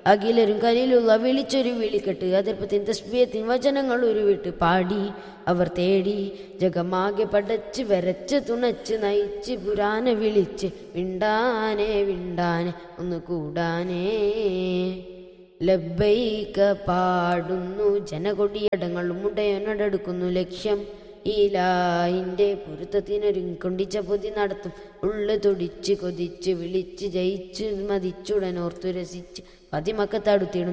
അഖിലരും കലിലുള്ള വിളിച്ചൊരു വിളിക്കെട്ട് അതിർപ്പത്തിൻ തസ്ബിയത്തിൻ വചനങ്ങൾ ഉരുവിട്ട് പാടി അവർ തേടി ജഗമാകെ പടച്ച് വരച്ച് തുണച്ച് നയിച്ച് പുരാനെ വിളിച്ച് വിണ്ടാനെ വിണ്ടാനെ ഒന്ന് കൂടാനേ ലബ്ബൈക പാടുന്നു ജനകൊടിയടങ്ങളും മുടയനടടുക്കുന്നു ലക്ഷ്യം ഈലായിന്റെ പൊരുത്തത്തിനൊരുക്കൊണ്ടിച്ച പൊതി നടത്തും ഉള്ളു തുടിച്ച് കൊതിച്ച് വിളിച്ച് ജയിച്ച് മതിച്ചുടനോർത്തു രസിച്ച് പതിമക്കത്തടുത്തിടും